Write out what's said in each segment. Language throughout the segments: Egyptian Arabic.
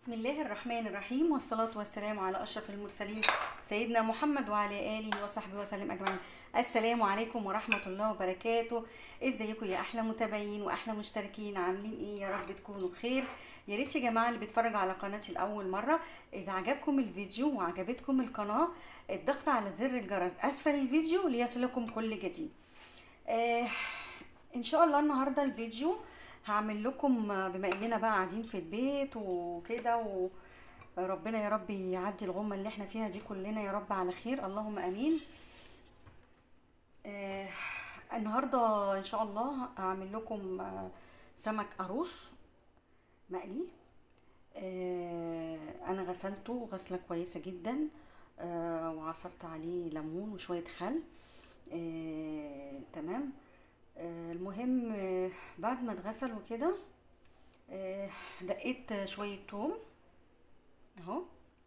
بسم الله الرحمن الرحيم والصلاة والسلام على أشرف المرسلين سيدنا محمد وعلى آله وصحبه وسلم أجمعين السلام عليكم ورحمة الله وبركاته ازيكم يا أحلى متابعين وأحلى مشتركين عاملين إيه يا رب تكونوا بخير يا ريت يا جماعة اللي بيتفرج على قناتي لأول مرة إذا عجبكم الفيديو وعجبتكم القناة الضغط على زر الجرس أسفل الفيديو ليصلكم كل جديد آه إن شاء الله النهاردة الفيديو هعمل لكم بما اننا بقى قاعدين في البيت وكده وربنا يا رب يعدي الغمه اللي احنا فيها دي كلنا يا رب على خير اللهم امين آه النهارده ان شاء الله هعمل لكم آه سمك قاروص مقلي آه انا غسلته غسله كويسه جدا آه وعصرت عليه ليمون وشويه خل آه تمام آه المهم آه بعد ما اتغسل وكده آه دقيت شوية توم اهو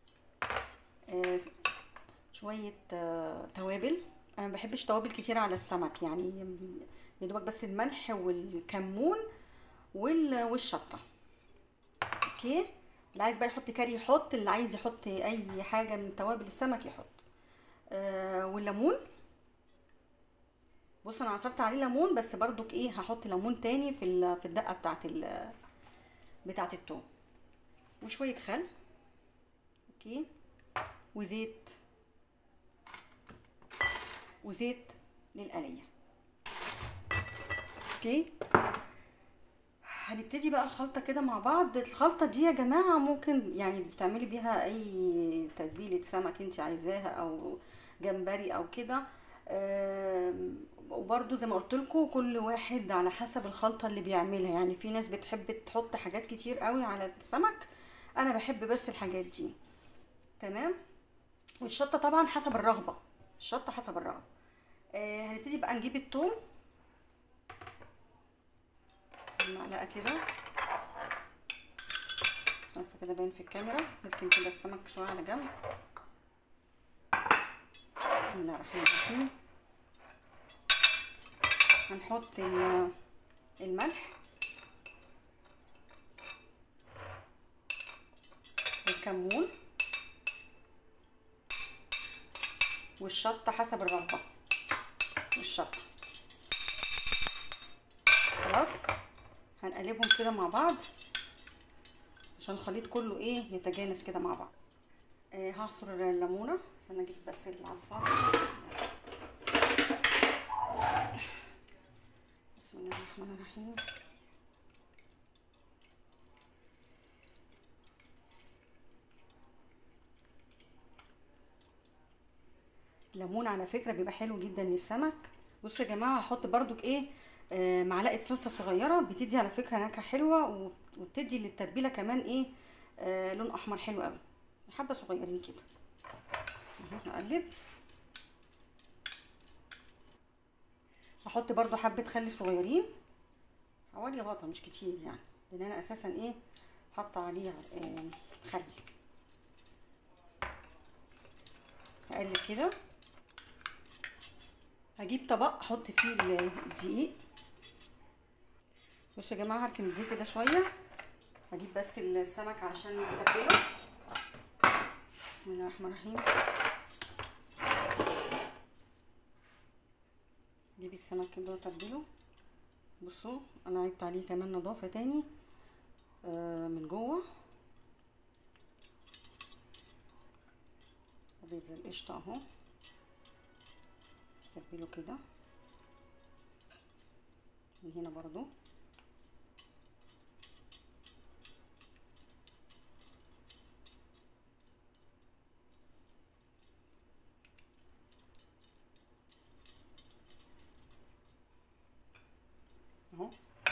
شوية توابل انا ما بحبش توابل كتير على السمك يعني يا دوبك بس الملح والكمون والشطة اوكي اللي عايز بقى يحط كاري يحط اللي عايز يحط اي حاجة من توابل السمك يحط والليمون بص انا عصرت عليه ليمون بس برضك ايه هحط ليمون تاني في في الدقه بتاعت ال بتاعت التوم وشويه خل اوكي وزيت وزيت للقليه اوكي هنبتدي بقى الخلطه كده مع بعض الخلطه دي يا جماعه ممكن يعني بتعملي بيها اي تتبيله سمك انت عايزاها او جمبري او كده وبرده زي ما قلت لكم كل واحد على حسب الخلطه اللي بيعملها يعني في ناس بتحب تحط حاجات كتير قوي على السمك انا بحب بس الحاجات دي تمام والشطه طبعا حسب الرغبه الشطه حسب الرغبه آه هنبتدي بقى نجيب الثوم معلقه كده عارفه كده باين في الكاميرا نركن كده السمك شويه على جنب بسم الله الرحمن الرحيم هنحط الملح الكمون والشطة حسب الرغبة والشطة خلاص هنقلبهم كده مع بعض عشان الخليط كله ايه يتجانس كده مع بعض آه هعصر الليمونه عشان اجيب بس العصار بسم الله الرحمن الرحيم الليمون على فكره بيبقى حلو جدا للسمك بصوا يا جماعه هحط برضك ايه آه معلقه صلصه صغيره بتدي على فكره نكهه حلوه وبتدي للتتبيله كمان ايه آه لون احمر حلو قوي حبه صغيرين كده هقلب هحط برضو حبه خل صغيرين حوالي غطا مش كتير يعني لان انا اساسا ايه حاطه عليها آه خل هقلب كده هجيب طبق احط فيه الدقيق بصوا يا جماعه هركن الدقيق كده شويه هجيب بس السمك عشان اتبله بسم الله الرحمن الرحيم جيب السمك كده وتبله بصوا انا عدت عليه كمان نظافه تاني آه من جوه ابيض زي القشطه اهو تبله كده من هنا برضو اهو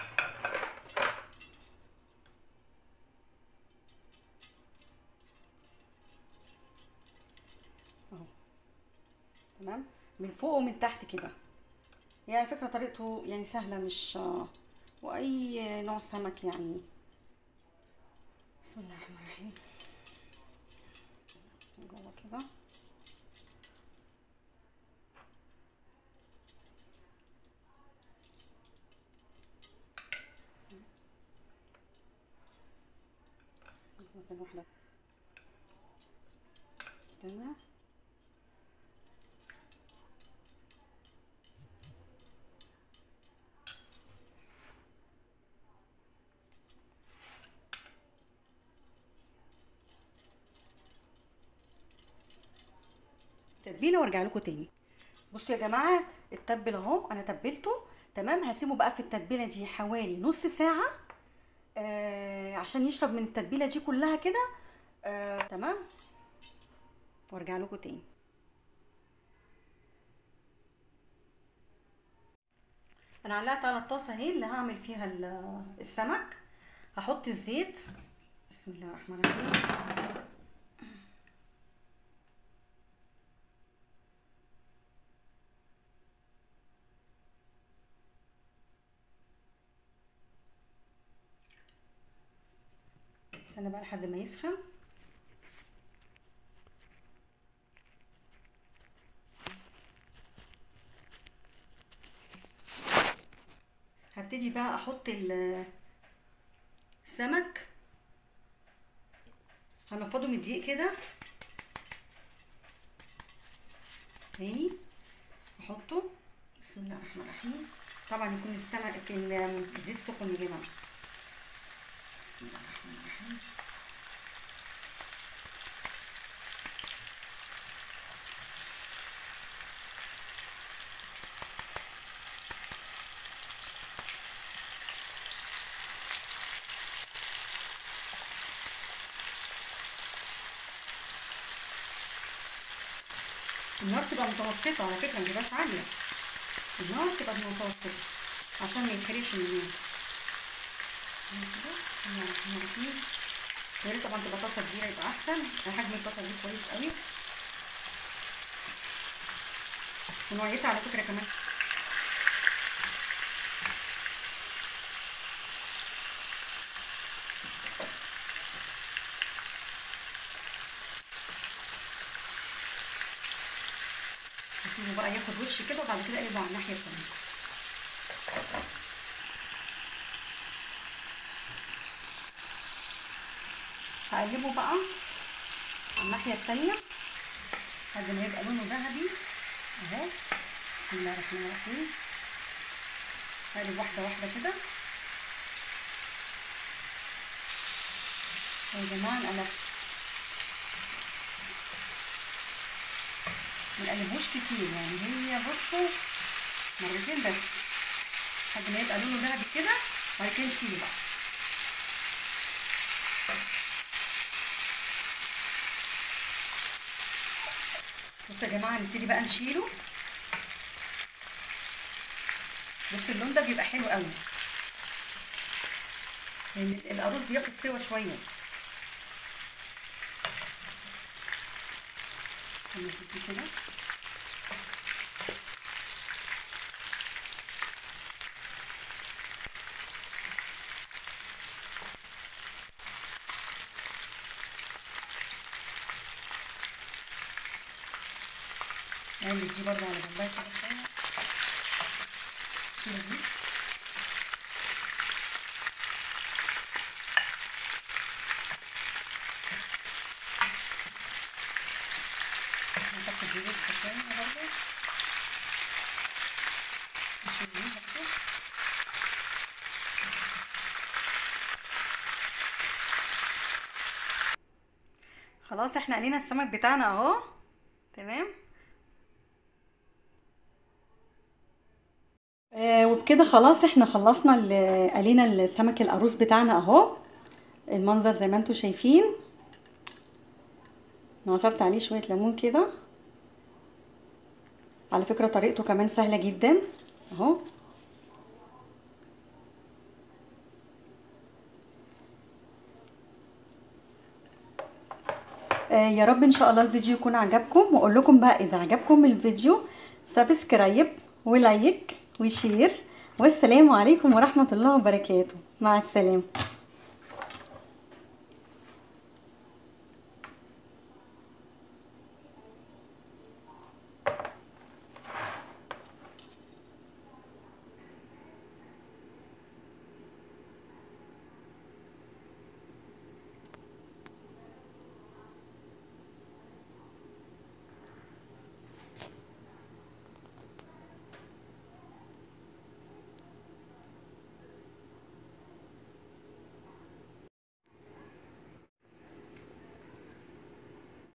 اهو تمام من فوق ومن تحت كده يعني فكرة طريقته يعني سهلة مش واي نوع سمك يعني بسم الله الرحمن الرحيم جوه كده واحده واحده تمام تتبيله وارجع لكم تاني بصوا يا جماعه التبل اهو انا تبلته تمام هسيبه بقى في التتبيله دي حوالي نص ساعه آه عشان يشرب من التتبيله دي كلها كده آه تمام وارجع لكم تاني انا علقت على الطاسه اهي اللي هعمل فيها السمك هحط الزيت بسم الله الرحمن الرحيم استنى بقى لحد ما يسخن هبتدي بقى احط السمك هنفضه من الدقيق كده تاني احطه بسم الله الرحمن الرحيم طبعا يكون السمك الزيت سخن يا جماعه بسم الله الرحمن الرحيم النار تبقى متوسطة على فكرة متبقاش عالية النار تبقى متوسطة عشان ما يتحرقش مننا يا ريت طبعا تبقى طاسه كبيره يبقى احسن حجم الطاسه دي كويس قوي ونوعيتها على فكره كمان نسيبه بقى ياخد وش كده وبعد كده اقلبه على الناحيه التانيه هقلبه بقى على الناحية التانية لحد ما يبقى لونه ذهبي اهو بسم الله الرحمن الرحيم هقلب واحدة واحدة كده يا جماعة نقلب منقلبوش كتير يعني هي بصوا مرتين بس لحد ما يبقى لونه ذهبي كده وبعد كده نشيله بقى بصوا يا جماعه نبتدي بقى نشيله بص اللون ده بيبقى حلو قوي لان يعني القاروص بياخد سوا شويه كده نعمل دي برضه على جنبها كده شويه كده دي نحط دي لسه شويه برضه نشيل دي برضه خلاص احنا قلينا السمك بتاعنا اهو تمام آه وبكده خلاص احنا خلصنا قلينا السمك القاروص بتاعنا اهو المنظر زي ما انتم شايفين نعصرت عليه شويه ليمون كده على فكره طريقته كمان سهله جدا اهو آه يا رب ان شاء الله الفيديو يكون عجبكم واقول لكم بقى اذا عجبكم الفيديو سبسكرايب ولايك وشير والسلام عليكم ورحمة الله وبركاته مع السلامة